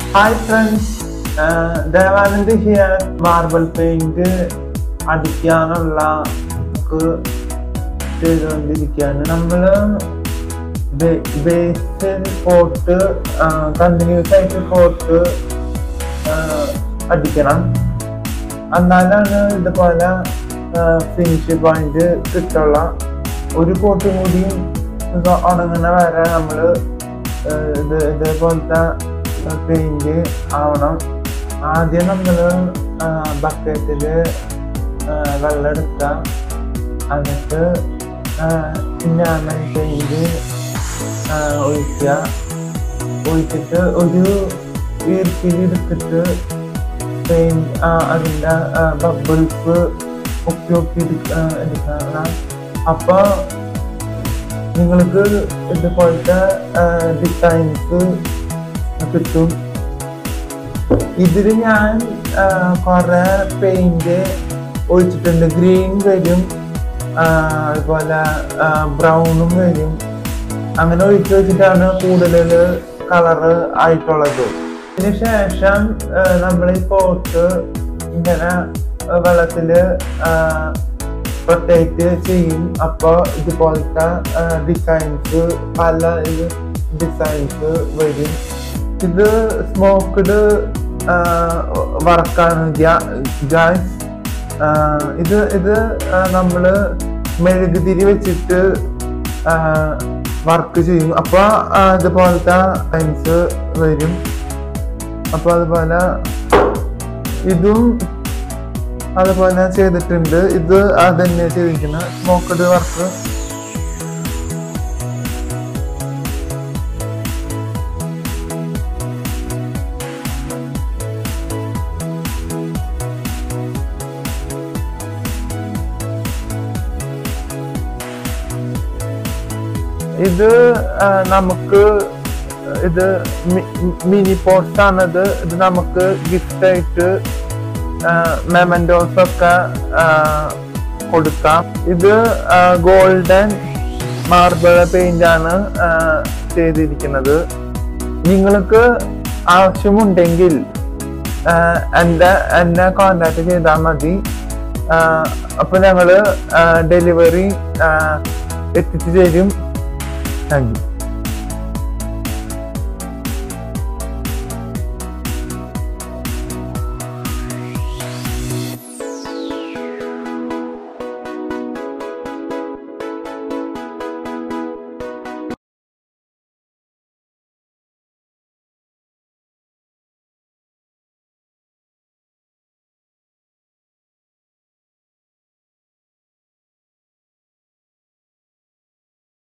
hi friends Devanand here marble paint അടിക്കാനുള്ള ക്ക് ചെയ്തുകൊണ്ടിരിക്കുകയാണ് നമ്മള് ബേസിൽ കോട്ട് കണ്ടിന്യൂസ് ആയിട്ട് കോട്ട് അടിക്കണം എന്നാലാണ് ഇതുപോലെ ഫിനിഷ് പോയിന്റ് കിട്ടുള്ള ഒരു കോട്ട് കൂടിയും ഇത് ഉണങ്ങുന്ന വരെ നമ്മള് ഏഹ് ഇത് ഇതേപോലത്തെ പെയിന്റ് ആവണം ആദ്യം നമ്മള് ബക്കറ്റില് വെള്ളം എടുക്കുക എന്നിട്ട് ഞാമൻ പെയിന്റ് ഒഴിക്കുക ഒഴിച്ചിട്ട് ഒരു ഈർക്കിലെടുത്തിട്ട് പെയിന്റ് അതിൻ്റെ ബബിൾസ് ഒക്കെ ഒക്കെ എടുക്കണം അപ്പൊ നിങ്ങൾക്ക് ഇതുപോലത്തെ ഡിസൈൻസ് കിട്ടും ഇതിൽ ഞാൻ കുറെ പെയിന്റ് ഒഴിച്ചിട്ടുണ്ട് ഗ്രീൻ വരും ആ, അതുപോലെ ബ്രൗണും വരും അങ്ങനെ ഒഴിച്ച് വെച്ചിട്ടാണ് കൂടുതൽ കളറ് ആയിട്ടുള്ളത് ഇതിന് ശേഷം നമ്മൾ ഈ പോട്ട് ഇങ്ങനെ വെള്ളത്തില് റൊട്ടേറ്റ് ചെയ്യും അപ്പോൾ ഇതുപോലത്തെ ഡിസൈൻസ് പല ഡിസൈൻസ് വരും ഇത് സ്മോക്ക്ഡ് വർക്കാണ് ഗ്യാസ് ഇത് ഇത് നമ്മൾ മെഴുകുതിരി വെച്ചിട്ട് വർക്ക് ചെയ്യും അപ്പോൾ ഇതുപോലത്തെ ലൈൻസ് വരും അപ്പോൾ അതുപോലെ ഇതും അതുപോലെ ചെയ്തിട്ടുണ്ട് ഇത് അതന്നെ ചെയ്തിരിക്കുന്ന സ്മോക്കഡ് വർക്ക് ഇത് ആ, നമുക്ക് ഇത് മിനി പോസ്റ്റ് ആണത് ഇത് നമുക്ക് ഗിഫ്റ്റ് ആയിട്ട് മെമൻഡോസ് ഒക്കെ ആ, കൊടുക്കാം ഇത് ഗോൾഡൻ മാർബിൾ പെയിന്റ് ആണ് ആ, ചെയ്തിരിക്കുന്നത് നിങ്ങൾക്ക് ആവശ്യമുണ്ടെങ്കിൽ ആ, എൻ്റെ എന്നെ കോണ്ടാക്ട് ചെയ്താൽ മതി ആ, അപ്പൊ ഞങ്ങള് ഡെലിവറി എത്തിച്ചു തരും താങ്ക് യു